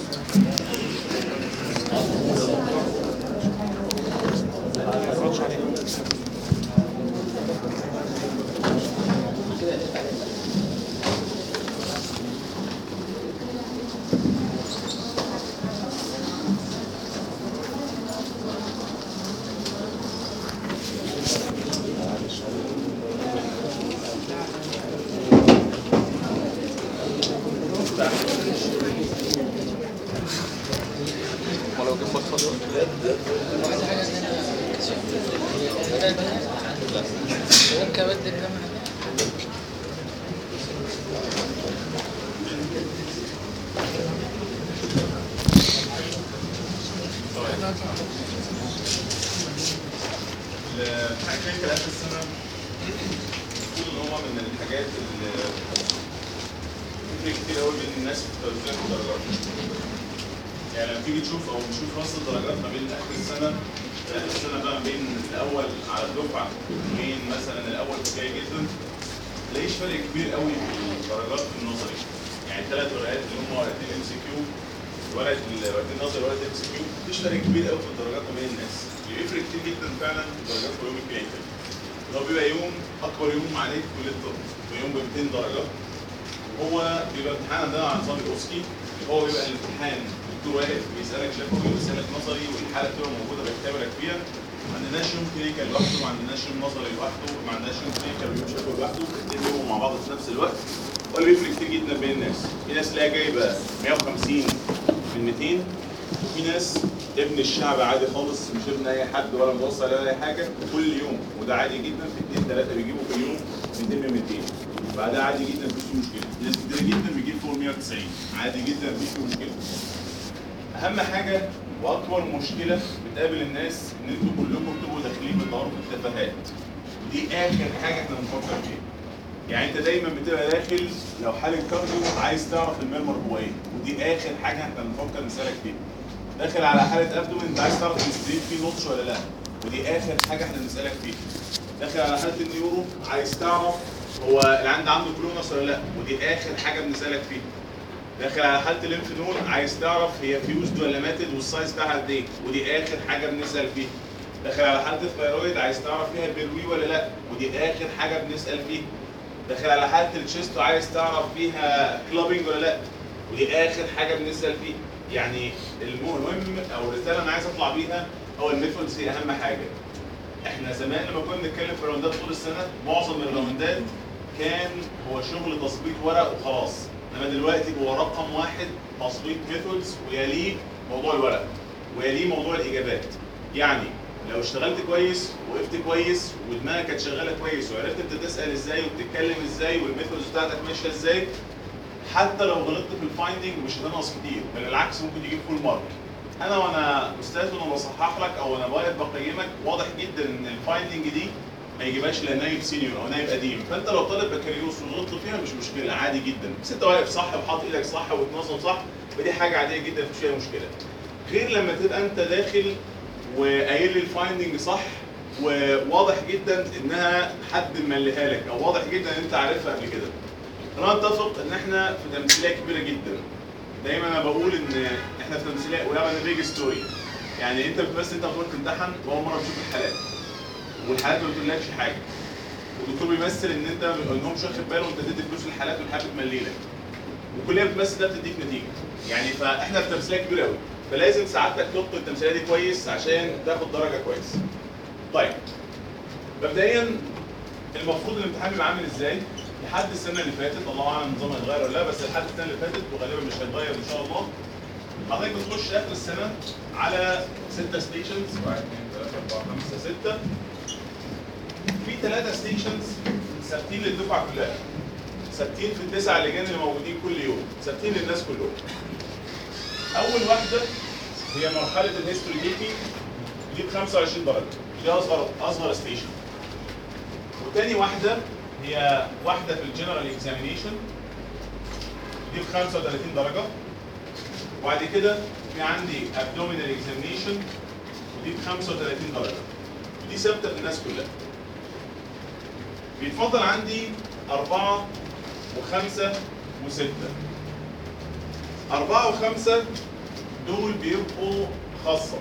ولو جنبك فاضي ممكن ابدل كام حاجه الحاجة كلينيكال آخر السنة كل هو من الحاجات اللي بتفرق كتير قوي بين الناس في توزيع الدرجات. يعني لما تيجي تشوف أو نشوف رص الدرجات ما بين آخر السنة آخر السنة بقى ما بين الأول على الدفعة وبين مثلا الأول جاي جدا تلاقيش فرق كبير قوي في الدرجات في النظري. يعني الثلاث ورقات اللي هم ورقتين ام سي كيو ورقة ورقتين نظري ورقة ام سي كيو مفيش فرق كبير قوي في الدرجات ما بين الناس. اللي بيفرق كتير جدا فعلا في الدرجات في يوم الكلينيكال. هو بيبقى يوم اكبر يوم عليك في كليه الطب يوم ب 200 درجه وهو بيبقى امتحان عندنا على نظام الاوسكي اللي هو بيبقى الامتحان دكتور واقف بيسالك شفوي وبيسالك نظري والحاله بتبقى موجوده بيختبرك فيها ما عندناش يوم كلينيكال لوحده ما عندناش يوم نظري لوحده ما عندناش يوم كلينيكال ويوم شفوي لوحده الاثنين بيبقوا مع بعض في نفس الوقت ولا بيفرق كتير جدا بين الناس في ناس تلاقيها جايبه 150 من 200 وفي ناس ابن الشعب عادي خالص مش ابن اي حد ولا متوصل ولا اي حاجه كل يوم وده عادي جدا في اثنين ثلاثه بيجيبوا في اليوم 200 من 200 بعدها عادي جدا مفيش فيه مشكله ناس كتير جدا بيجيب فوق 190 عادي جدا مفيش فيه مشكله اهم حاجه واكبر مشكله بتقابل الناس ان انتوا كلكم بتبقوا داخلين بتدوروا في التفاهات ودي اخر حاجه احنا بنفكر فيها يعني انت دايما بتبقى داخل لو حاله كارديو عايز تعرف الميرمر هو ايه ودي اخر حاجه احنا بنفكر نسالك فيها داخل على حاله ابدومن انت عايز تعرف الستريت فيه نوتش ولا لا ودي اخر حاجه احنا بنسالك فيها داخل على حاله النيورو عايز تعرف هو العند عنده كلونس ولا لا ودي اخر حاجه بنسالك فيها داخل على حاله الليمف نود عايز تعرف هي فيوزد ولا ماتد والسايز بتاعها قد ايه ودي اخر حاجه بنسال فيها داخل على حاله الثيرويد عايز تعرف فيها بيروي ولا لا ودي اخر حاجه بنسال فيها داخل على حاله التشيست وعايز تعرف فيها كلابنج ولا لا ودي اخر حاجه بنسال فيها يعني المهم او الرساله انا عايز اطلع بيها هو الميثودز هي اهم حاجه احنا زمان لما كنا بنتكلم في الراوندات طول السنه معظم الراوندات كان هو شغل تظبيط ورق وخلاص انما دلوقتي هو رقم واحد تظبيط ميثودز ويليه موضوع الورق ويليه موضوع الاجابات يعني لو اشتغلت كويس وقفت كويس ودماغك كانت شغاله كويس وعرفت انت تسال ازاي وبتتكلم ازاي والميثودز بتاعتك ماشيه ازاي حتى لو غلطت في الفايندنج مش هتنقص كتير بل بالعكس ممكن تجيب فول مارك انا وانا استاذ وانا بصحح لك او وانا واقف بقيمك واضح جدا ان الفايندنج دي ما يجيبهاش لا نايب سينيور او نايب قديم فانت لو طالب بكالوريوس وغلطت فيها مش مشكله عادي جدا بس انت واقف صح وحاطط ايدك صح وتنظم صح فدي حاجه عاديه جدا مفيش فيها مشكله غير لما تبقى انت داخل وقايل لي الفايندنج صح وواضح جدا انها حد مليها لك او واضح جدا ان انت عارفها قبل كده انا اتفق ان احنا في تمثيليه كبيره جدا دايما انا بقول ان احنا في تمثيليه ولا بيج ستوري يعني انت بتمثل انت المفروض تمتحن واول مره بتشوف الحالات والحالات ما بتقولكش حاجه والدكتور بيمثل ان انت ان هو مش واخد باله وانت تدي فلوس للحالات والحالات بتملي لك والكليه بتمثل ده بتديك نتيجه يعني فاحنا في تمثيليه كبيره قوي فلازم سعادتك تلقط التمثيليه دي كويس عشان تاخد درجه كويس طيب مبدئيا المفروض الامتحان بيبقى عامل ازاي؟ لحد السنه اللي فاتت الله اعلم النظام هيتغير ولا لا بس لحد السنه اللي فاتت وغالبا مش هيتغير ان شاء الله حضرتك بتخش اخر السنه على ستة ستيشنز 1 2 3 4 5 6 في ثلاثة ستيشنز ثابتين للدفعه كلها ثابتين في التسع لجان اللي موجودين كل يوم ثابتين للناس كلهم اول واحده هي مرحله الهيستوري تيكينج دي ب 25 درجه دي اصغر اصغر ستيشن وتاني واحده هي واحده في الجنرال اكزامينيشن دي ب 35 درجه وبعد كده في عندي ابدومينال اكزامينيشن ودي ب 35 درجه ودي ثابته في الناس كلها بيتفضل عندي أربعة وخمسة وستة أربعة وخمسة دول بيبقوا خاصه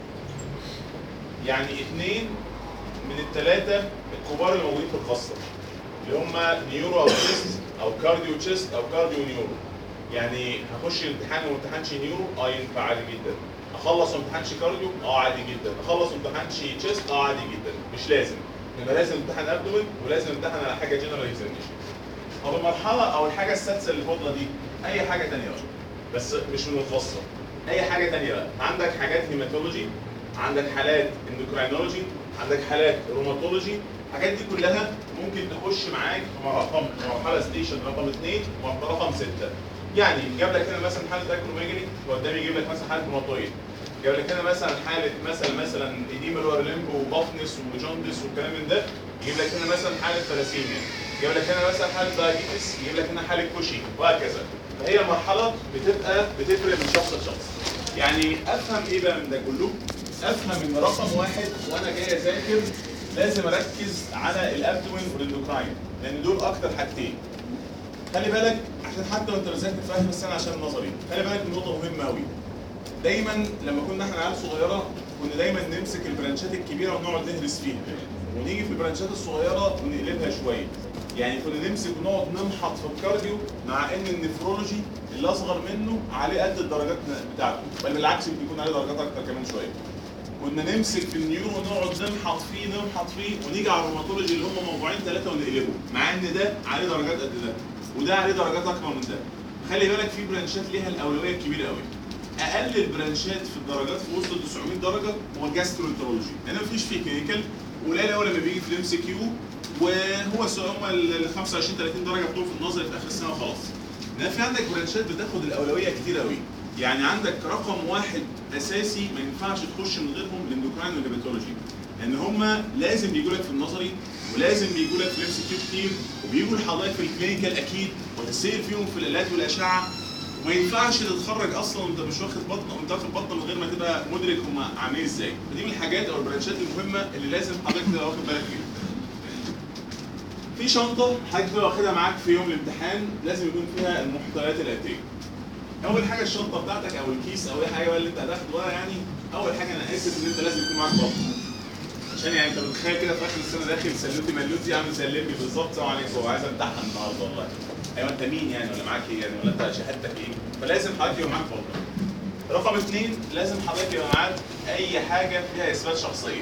يعني اثنين من الثلاثه الكبار اللي موجودين في الخاصه اللي هم نيورو او تشيست او كارديو تشيست او كارديو نيورو يعني هخش الامتحان وما امتحنش نيورو اه ينفع عادي جدا اخلص وما امتحنش كارديو اه عادي جدا اخلص وما امتحنش تشيست اه عادي جدا مش لازم يبقى لازم امتحان ابدومن ولازم امتحن على حاجه جنرال اكزامينشن طب المرحله او الحاجه السادسه اللي فاضله دي اي حاجه ثانيه بقى بس مش من الخاصه اي حاجه ثانيه بقى عندك حاجات هيماتولوجي عندك حالات اندوكراينولوجي عندك حالات روماتولوجي الحاجات دي كلها ممكن تخش معاك في رقم مرحله ستيشن رقم اثنين ورقم سته يعني جاب لك هنا مثلا حاله اكروميجري وقدامي يجيب لك مثلا حاله روماتويد جاب لك هنا مثلا حاله مثلا مثلا ايديما لور ليمب وبافنس وجوندس والكلام من ده يجيب لك هنا مثلا حاله ثلاسيميا يجيب لك هنا مثلا حاله دايابيتس يجيب لك هنا حاله كوشي وهكذا فهي مرحله بتبقى بتفرق من شخص لشخص يعني افهم ايه بقى من ده كله افهم ان رقم واحد وانا جاي اذاكر لازم اركز على الابدومين والاندوكراين لان دول اكتر حاجتين خلي بالك عشان حتى وانت بتذاكر فاهم السنه عشان نظري خلي بالك من نقطه مهمه قوي دايما لما كنا احنا عيال صغيره كنا دايما نمسك البرانشات الكبيره ونقعد نهرس فيها ونيجي في البرانشات الصغيره ونقلبها شويه يعني كنا نمسك ونقعد نمحط في الكارديو مع ان النفرولوجي اللي اصغر منه عليه قد الدرجات بتاعته بل بالعكس يمكن يكون عليه درجات اكتر كمان شويه كنا نمسك في النيورو ونقعد نمحط فيه نمحط فيه ونيجي على الروماتولوجي اللي هم موضوعين ثلاثه ونقلبه مع ان ده عليه درجات قد ده وده عليه درجات اكبر من ده خلي بالك في برانشات ليها الاولويه الكبيره قوي اقل البرانشات في الدرجات في وسط ال 900 درجه هو الجاسترونترولوجي لان مفيش فيه كلينيكال قليل قوي لما بيجي في الام سي كيو وهو سؤال هم ال 25 30 درجه بتوع في النظري في اخر السنه وخلاص انما في عندك برانشات بتاخد الاولويه كتير قوي يعني عندك رقم واحد اساسي ما ينفعش تخش من غيرهم الاندوكراين والهيباتولوجي لان هم لازم بيجوا لك في النظري ولازم بيجوا لك في الام سي كيو كتير وبيجوا لحضرتك في الكلينيكال اكيد وتسير فيهم في الالات والاشعه وما ينفعش تتخرج اصلا وانت مش واخد بطن وانت واخد بطن من غير ما تبقى مدرك هم عاملين ازاي فدي من الحاجات او البرانشات المهمه اللي لازم حضرتك تبقى واخد بالك فيها في شنطه حضرتك تبقى واخدها معاك في يوم الامتحان لازم يكون فيها المحتويات الاتيه اول حاجه الشنطه بتاعتك او الكيس او اي حاجه بقى اللي انت هتاخد ورا يعني اول حاجه انا اسف ان انت لازم يكون معاك بطن عشان يعني انت متخيل كده في اخر السنه داخل سلوتي ملوتي عامل سلمني بالظبط السلام عليكم هو عايز امتحن النهارده والله ايوه انت مين يعني ولا معاك ايه يعني ولا انت شهادتك ايه فلازم حضرتك يبقى معاك بطن رقم اثنين لازم حضرتك يبقى معاك اي حاجه فيها اثبات شخصيه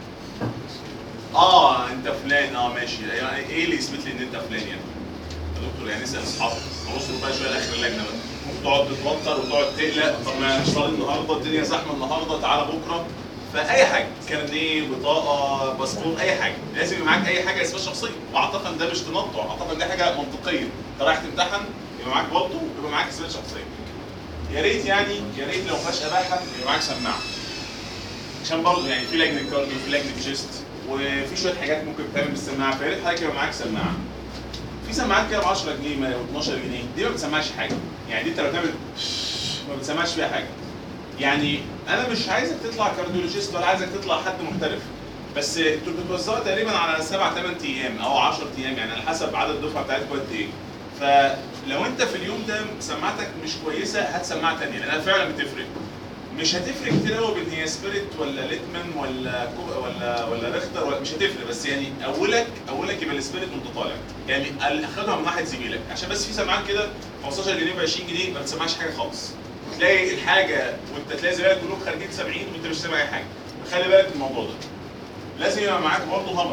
اه انت فلان اه ماشي يعني ايه اللي يثبت لي ان انت فلان يعني يا دكتور يعني اسال اصحابك خلصوا بقى شويه لاخر اللجنه بقى ممكن تقعد تتوتر وتقعد تقلق طب ما مش فاضي النهارده الدنيا زحمه النهارده تعالى بكره فاي حاجه كارنيه بطاقه باسبور اي حاجه لازم يبقى معاك اي حاجه اثبات شخصيه واعتقد ده مش تنطع اعتقد ده حاجه منطقيه انت رايح تمتحن يبقى معاك بلطو يبقى معاك اثبات شخصيه يا ريت يعني يا ريت لو ما فيهاش اباحه يبقى معاك سماعه عشان برضه يعني في لجنه كارديو في لجنه جيست وفي شويه حاجات ممكن تتعمل بالسماعه فيا ريت حضرتك يبقى معاك سماعه في سماعات كده ب 10 جنيه ما- و 12 جنيه دي ما بتسمعش حاجه يعني دي انت لو تعمل ما بتسمعش فيها حاجه يعني انا مش عايزك تطلع كارديولوجيست ولا عايزك تطلع حد محترف بس انتوا بتوزعوا تقريبا على سبع ثمان ايام او 10 ايام يعني على حسب عدد الدفعه بتاعتكم قد ايه فلو انت في اليوم ده سماعتك مش كويسه هات سماعه ثانيه لانها فعلا بتفرق مش هتفرق كتير قوي بين هي سبيريت ولا ليتمان ولا كو ولا ولا ريختر ولا مش هتفرق بس يعني اولك اولك يبقى السبيريت وانت طالع يعني ال- اخدها من ناحيه زميلك عشان بس في سماعات كده 15 جنيه ب 20 جنيه ما بتسمعش حاجه خالص تلاقي الحاجه وانت تلاقي زمايلك كلهم خارجين 70 وانت مش سامع اي حاجه فخلي بالك من الموضوع ده لازم يبقى معاك برضه هامر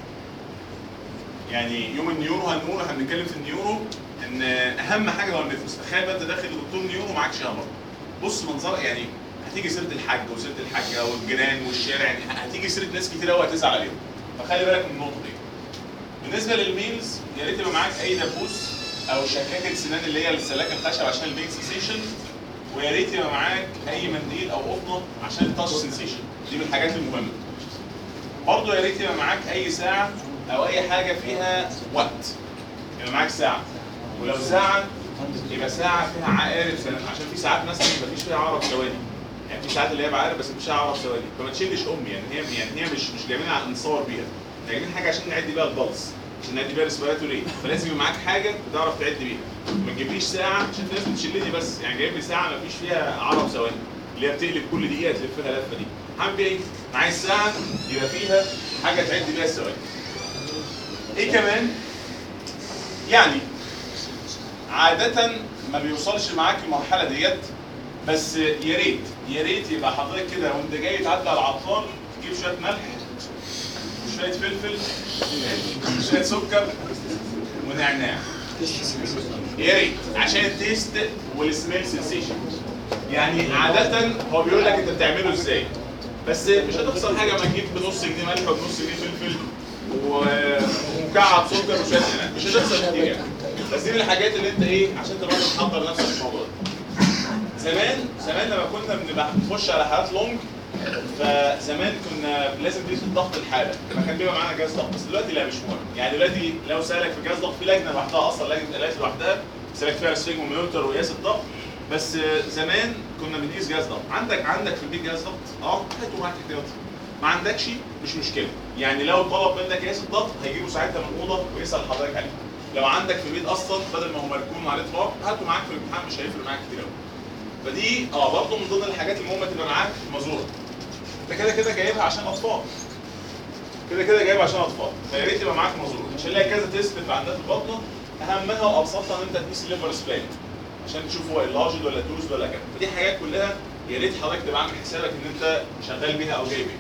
يعني يوم النيورو هنقول هنتكلم في النيورو ان اهم حاجه هو النفس تخيل بقى انت داخل لدكتور نيورو معكش هامر بص منظر يعني هتيجي سيره الحاج وسيره الحاجه والجيران والشارع يعني هتيجي سيره ناس كتير قوي هتزعل عليهم فخلي بالك من النقطه دي بالنسبه للميلز يا ريت يبقى معاك اي دبوس او شكاكه سنان اللي هي السلاك الخشب عشان البيك سنسيشن ويا ريت يبقى معاك اي منديل او قطنه عشان التاتش سنسيشن دي من الحاجات المهمه برضه يا ريت يبقى معاك اي ساعه او اي حاجه فيها وقت يبقى معاك ساعه ولو ساعه يبقى ساعه فيها عقارب سنان عشان في ساعات مثلا مفيش فيها عقرب ثواني يعني في ساعات اللي هي بعقارب بس مفيش فيها عقرب ثواني فما تشيلش ام يعني هي يعني هي مش مش جايبينها نصور بيها جايبين حاجه عشان نعد بيها البلس عشان نعد بيها الريسبيراتوري ريت فلازم يبقى معاك حاجه بتعرف تعد بيها ما تجيبليش ساعه عشان في ناس بتشلني بس يعني جايب لي ساعه مفيش فيها عقرب ثواني اللي هي بتقلب كل دقيقه تلف لها لفه دي هعمل بيها ايه؟ انا عايز ساعه يبقى فيها حاجه تعد بيها الثواني ايه كمان؟ يعني عادة ما بيوصلش معاك المرحلة ديت بس يا ريت يا ريت يبقى حضرتك كده وانت جاي تعدي على العطار تجيب شوية ملح وشوية فلفل وشوية سكر ونعناع يا ريت عشان التيست والسميل سنسيشن يعني عادة هو بيقول لك انت بتعمله ازاي بس مش هتخسر حاجة ما تجيب بنص جنيه ملح وبنص جنيه فلفل و- ومكعب سكر وشوية نعناع مش هتخسر كتير يعني بس دي من الحاجات اللي انت ايه عشان تبقى تحضر نفسك في الموضوع ده زمان زمان لما كنا بنبقى بنخش على حالات لونج فزمان كنا لازم تقيس الضغط الحاله لما كان بيبقى معانا جهاز ضغط بس دلوقتي لا مش مهم يعني دلوقتي لو سالك في جهاز ضغط في لجنه لوحدها اصلا لجنه الات لوحدها سالك فيها السفيجمومتر وقياس الضغط بس زمان كنا بنقيس جهاز ضغط عندك عندك في البيت جهاز ضغط اه هاته معاك احتياطي ما عندكش مش مشكله يعني لو طلب منك قياس الضغط هيجيبه ساعتها من الاوضه ويسال حضرتك عليه لو عندك في البيت اصلا بدل ما هو مركون وعليه تراب هاته معاك في الامتحان مش هيفرق معاك كتير قوي فدي اه برضه من ضمن الحاجات المهمه تبقى معاك مزوره انت كده كده جايبها عشان اطفال كده كده جايبها عشان اطفال فيا ريت يبقى معاك مزوره عشان نلاقي كذا تيست في عندنا في البطنه اهمها وابسطها ان انت تقيس الليفر سبلايت عشان تشوف هو اللارجد ولا توز ولا كده فدي حاجات كلها يا ريت حضرتك تبقى عامل حسابك ان انت شغال بيها او جاي بيها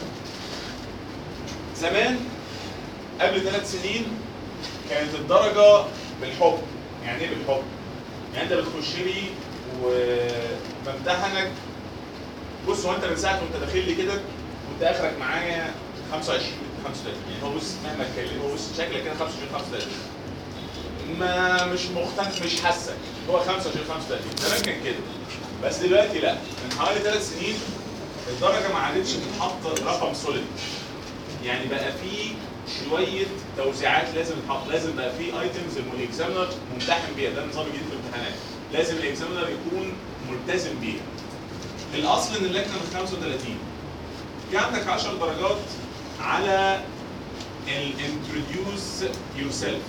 زمان قبل ثلاث سنين كانت الدرجه بالحب يعني ايه بالحب؟ يعني انت بتخش لي وبمتحنك بص هو انت من ساعه وانت داخل لي كده وانت اخرك معايا 25 35 يعني هو بص مهما اتكلم هو بص شكلك كده 25 35 ما مش مختلف مش حاسك هو 25 35 زمان كان كده بس دلوقتي لا من حوالي ثلاث سنين الدرجه ما عادتش بتتحط رقم سوليد يعني بقى في شويه توزيعات لازم تتحط لازم بقى في ايتمز الاكزامنر ممتحن بيها ده النظام الجديد في الامتحانات لازم الاكزامنر يكون ملتزم بيها الاصل ان اللجنه من 35 في عندك 10 درجات على الانتروديوس يور سيلف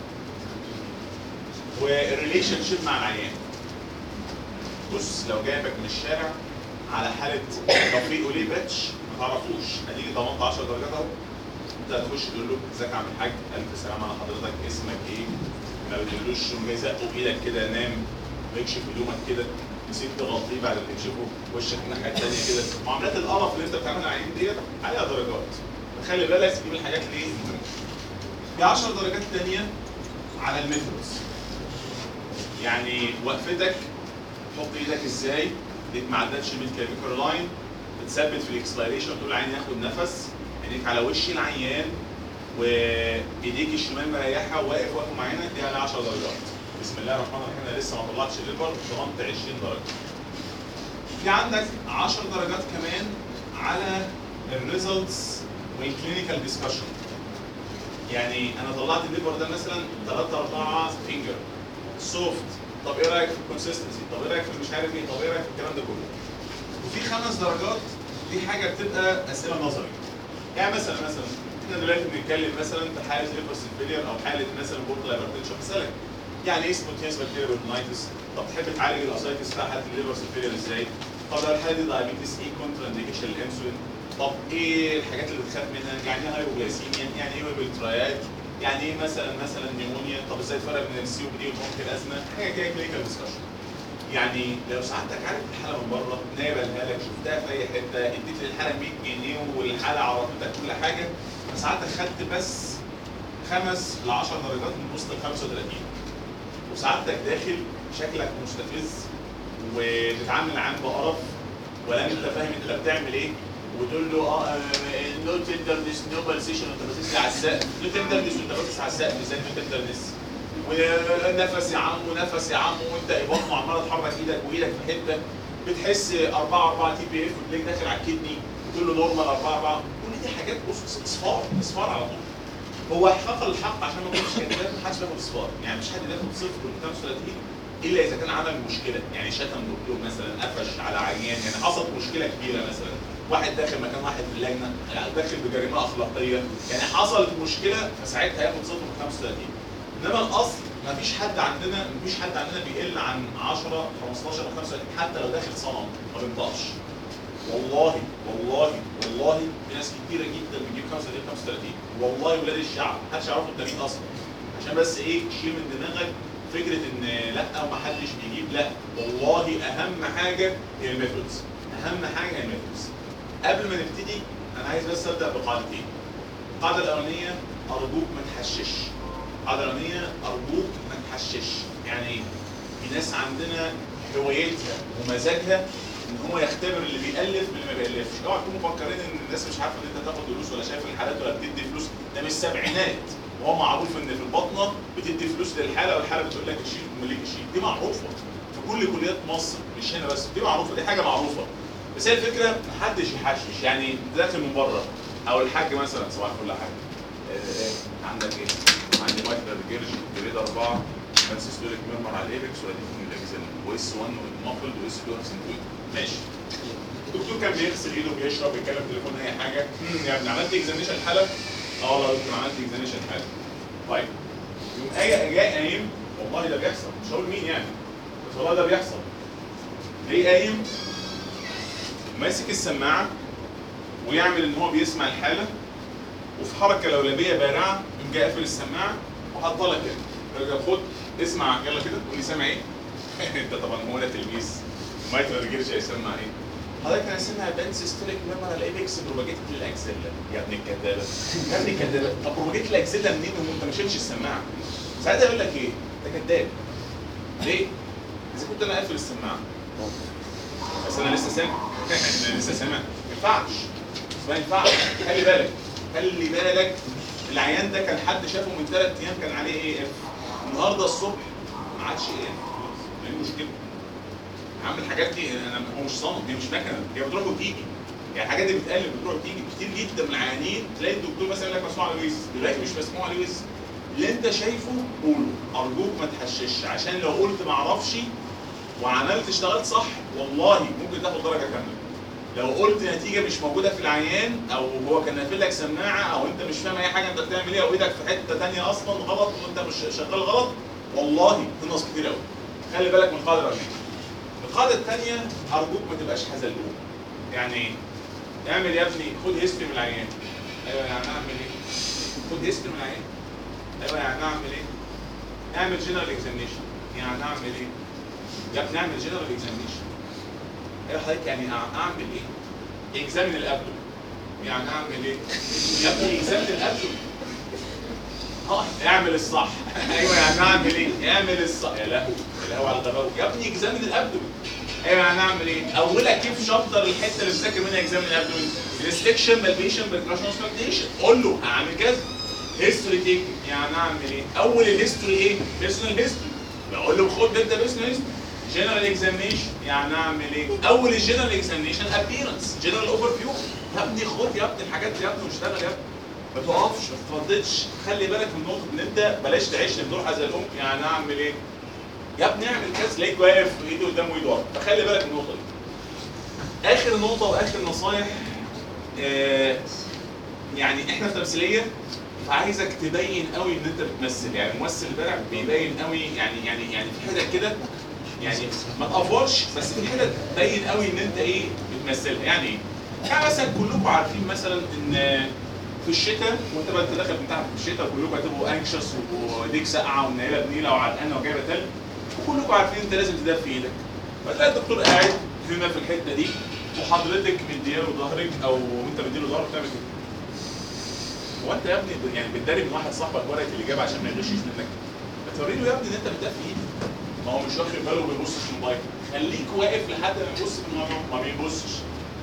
والريليشن شيب مع العيان بص لو جايبك من الشارع على حاله تطبيق وليه باتش ما تعرفوش هتيجي ضمنت 10 درجات اهو انت هتخش تقول له ازيك يا عم الحاج الف سلام على حضرتك اسمك ايه ما بتقولوش تقوم جاي زقه بايدك كده نام ويكشف هدومك كده نسيت تغطيه بعد ما تكشفه وشك الناحيه الثانيه كده معاملات القرف اللي انت بتعملها على العين ديت عليها درجات فخلي بالك دي من الحاجات اللي ايه في 10 درجات ثانيه على الميثودز يعني وقفتك تحط ايدك ازاي ايديك ما عدتش من كلافيكر لاين بتثبت في الاكسبيريشن تقول العين ياخد نفس عينيك على وش العيان وايديك الشمال مريحه وواقف وقفه معينه دي على 10 درجات بسم الله الرحمن الرحيم انا لسه ما طلعتش الليفر ضمنت 20 درجه في عندك 10 درجات كمان على الريزلتس والكلينيكال ديسكشن يعني انا طلعت الليفر ده مثلا 3 4 فينجر سوفت طب ايه رايك في الكونسستنسي طب ايه رايك في مش عارف ايه طب ايه رايك في الكلام ده كله وفي خمس درجات دي حاجه بتبقى اسئله نظري يعني مثلا مثلا احنا دلوقتي بنتكلم مثلا في حاله ليفر سيلفيلير او حاله مثلا بورتال هايبرتنشن بسالك يعني ايه سبونتينس بكتيريا بيرتونايتس طب تحب تعالج الاسايتس بتاع حاله الليفر سيلفيلير ازاي طب لو الحاله دي دايابيتس ايه كونترا انديكيشن للانسولين طب ايه الحاجات اللي بتخاف منها يعني ايه هايبوجلايسيميا يعني ايه ويبلترايات يعني ايه مثلا مثلا نيمونيا طب ازاي الفرق بين السي وبي وممكن الازمه حاجه كده كلينيكال ديسكشن يعني لو سعادتك عارف الحاله من بره نايبها لك شفتها في اي حته اديت للحاله 100 جنيه والحاله عرفتك كل حاجه فساعتك خدت بس خمس ل 10 درجات من وسط ال 35 وسعادتك داخل شكلك مستفز وبتتعامل معاه بقرف ولا انت فاهم انت بتعمل ايه وتقول له اه نو تندرنس نو بالسيشن وانت باصص لي على السقف نو تندرنس وانت باصص على السقف ازاي نو تندرنس ونفس يا عم ونفس يا عم وانت بطنه عماله تحرك ايدك وايدك في حته بتحس 4 4 تي بي اف وتلاقيك داخل على الكدني وتقول له نورمال 4 4 كل دي حاجات بص اصفار اصفار على طول هو حق الحق عشان ما اكونش كذاب محدش بياخد اصفار يعني مش حد بياخد صفر كل 35 الا اذا كان عمل مشكله يعني شتم دكتور مثلا قفش على عيان يعني حصلت مشكله كبيره مثلا واحد داخل مكان واحد في اللجنه داخل بجريمه اخلاقيه يعني حصلت مشكله فساعتها هياخد صفر من 35 انما الاصل ما فيش حد عندنا ما فيش حد عندنا بيقل عن 10 15 او 35 حتى لو داخل صنم ما بينطقش والله والله والله في ناس كتيره جدا بتجيب 35 35 والله ولاد الشعب محدش يعرفوا انت مين اصلا عشان بس ايه شيل من دماغك فكره ان لا ومحدش بيجيب لا والله اهم حاجه هي الميثودز اهم حاجه هي الميثودز قبل ما نبتدي انا عايز بس ابدا بقاعدتين القاعده الاولانيه ارجوك ما تحشش القاعده الاولانيه ارجوك ما تحشش يعني ايه في ناس عندنا هوايتها ومزاجها ان هو يختبر اللي بيألف باللي ما بيألفش اوعى تكونوا مفكرين ان الناس مش عارفه ان انت تاخد دروس ولا شايف الحالات ولا بتدي فلوس ده من السبعينات وهو معروف ان في البطنه بتدي فلوس للحاله والحاله بتقول لك الشيل ومليك الشيل دي معروفه في كل كليات مصر مش هنا بس دي معروفه دي حاجه معروفه بس هي الفكره محدش يحشش يعني داخل من بره او الحاج مثلا صباح الفل يا حاج آه، آه، عندك ايه؟ عندي مايكرو جيرج جريد 4 فانسيستوليك ميرمر على الايبكس واديكم الاكزن واس 1 مافلد واس 2 اكسنتويد ماشي الدكتور كان بيغسل ايده بيشرب بيتكلم تليفون اي حاجه "مم، يا ابني عملت اكزاميشن الحاله؟ اه والله يا دكتور عملت اكزاميشن الحاله طيب يوم اجي جاي قايم والله ده بيحصل مش هقول مين يعني بس والله ده بيحصل ليه قايم ماسك السماعه ويعمل ان هو بيسمع الحاله وفي حركه لولبيه بارعه يقوم جاي قافل السماعه وحاطها لك كده يقول لك خد اسمع يلا كده قول لي سامع ايه؟ انت طبعا هو ده تلميذ مايكرو ريجيرش هيسمع ايه؟ حضرتك انا سامع بان سيستوليك ميمورال الايبكس بروباجيت الاكسيلا يا ابن الكدابه يا ابن الكدابه طب بروباجيت الاكسيلا منين وانت ما شلتش السماعه؟ ساعتها يقول لك ايه؟ ده كداب ليه؟ اذا كنت انا قافل السماعه بس انا لسه سامع انا لسه سامع ما ينفعش ما ينفعش خلي بالك خلي بالك العيان ده كان حد شافه من ثلاث ايام كان عليه ايه اف النهارده الصبح ما عادش ايه اف ايه المشكله؟ يا عم الحاجات دي انا هو مش صامت دي مش مكنه هي بتروح وتيجي يعني الحاجات دي بتقلب بتروح وتيجي كتير جدا من العيانين تلاقي الدكتور مثلا يقول لك مسموع عليه ويز دلوقتي مش مسموع عليه ويز اللي انت شايفه قوله ارجوك ما تحشش عشان لو قلت ما اعرفش وعملت اشتغلت صح والله ممكن تاخد درجه كامله لو قلت نتيجه مش موجوده في العيان او هو كان قافل لك سماعه او انت مش فاهم اي حاجه انت بتعمل ايه او ايدك في حته ثانيه اصلا غلط وانت مش شغال غلط والله في ناس كتير قوي خلي بالك من القاعده الاولانيه القاعده الثانيه ارجوك ما تبقاش حزلوم يعني ايه؟ اعمل يا ابني خد هيستوري من العيان ايوه يعني اعمل ايه؟ خد هيستوري من العيان ايوه يعني اعمل ايه؟ اعمل جنرال اكزامينشن يعني اعمل ايه؟ يا ابني اعمل جنرال اكزامينشن ايوه حضرتك يعني أع- اعمل ايه؟ اكزامين الابدو يعني اعمل ايه؟ يا ابني اكزامين الابدو اه اعمل الصح ايوه يعني اعمل ايه؟ اعمل الصح يا لا الهوا على الغباوه يا ابني اكزامين الابدو ايوه يعني اعمل ايه؟ اولها كيف شابتر الحته اللي بذاكر منها اكزامين الابدو ريستكشن بالبيشن بالكراشن سبكتيشن قول له هعمل كذا هيستوري تيك يعني اعمل ايه؟ اول الهيستوري ايه؟ بيرسونال هيستوري بقول له خد انت بيرسونال هيستوري جنرال اكزامينشن يعني اعمل ايه؟ اول الجنرال اكزامينشن ابيرنس جنرال اوفر فيو يا ابني خد يا ابني الحاجات دي يا ابني واشتغل يا ابني ما تقفش ما تترددش خلي بالك من نقطه ان انت بلاش تعيش بدور حزلقوم يعني اعمل ايه؟ يا ابني اعمل كذا تلاقيك واقف وايده قدام وايده ورا فخلي بالك من النقطه دي اخر نقطه واخر نصايح آه يعني احنا في تمثيليه فعايزك تبين قوي ان انت بتمثل يعني الممثل البارع بيبين قوي يعني يعني يعني في حتت كده يعني ما تقفرش بس في حتت تبين قوي ان انت ايه بتمثلها يعني ايه؟ يعني مثلا كلكم عارفين مثلا ان في الشتاء وانت بقى انت داخل بتاع في الشتاء كلكم هتبقوا انكشس وايديك ساقعه والنيله بنيله وعرقانه وجايبه تلج وكلكم عارفين انت لازم تدفي ايدك فتلاقي الدكتور قاعد هنا في الحته دي وحضرتك مدياله ظهرك او انت مديله ظهرك بتعمل كده هو انت يا ابني يعني بتداري من واحد صاحبك ورقه الاجابه عشان ما يغشش منك ما توري له يا ابني ان انت بتدفي ايدك ما هو مش واخد باله وبيبص في الموبايل خليك واقف لحد ما يبص في الموبايل ما بيبصش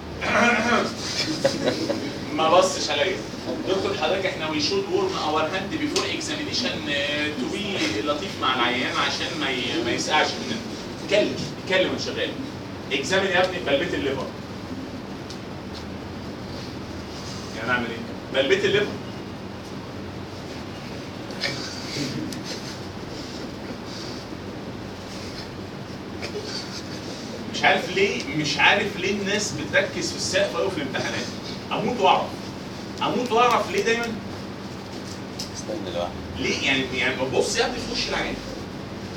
ما بصش عليا دكتور حضرتك احنا وي شود ورم اور هاند بيفور اكزامينيشن تو بي لطيف مع العيان عشان ما ي- ما يسقعش مننا اتكلم اتكلم وانت شغال اكزامين يا ابني بلبيت الليفر يعني اعمل ايه؟ بلبيت الليفر مش عارف ليه مش عارف ليه الناس بتركز في السقف قوي في الامتحانات اموت واعرف اموت واعرف ليه دايما استنى لوحدك ليه يعني يعني بص يا ابني في وش العين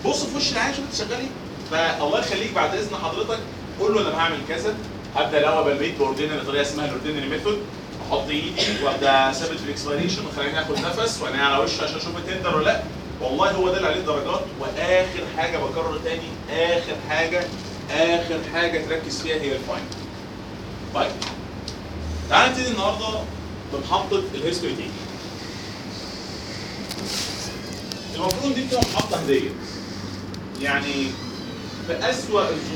بص في وش العين شوف انت شغال ايه فالله يخليك بعد اذن حضرتك قول له انا هعمل كذا هبدا الاول بالبيت باوردينري طريقه اسمها الاوردينري ميثود احط ايدي وابدا ثابت في الاكسبيريشن وخليني اخد نفس وانا على وشه عشان اشوف التندر ولا لا والله هو ده اللي عليه درجات واخر حاجه بكرر تاني اخر حاجه اخر حاجه تركز فيها هي الفاينل طيب تعال نبتدي النهارده بمحطه الهيستوري تيك المفروض دي بتبقى محطه هديه يعني في اسوأ الظروف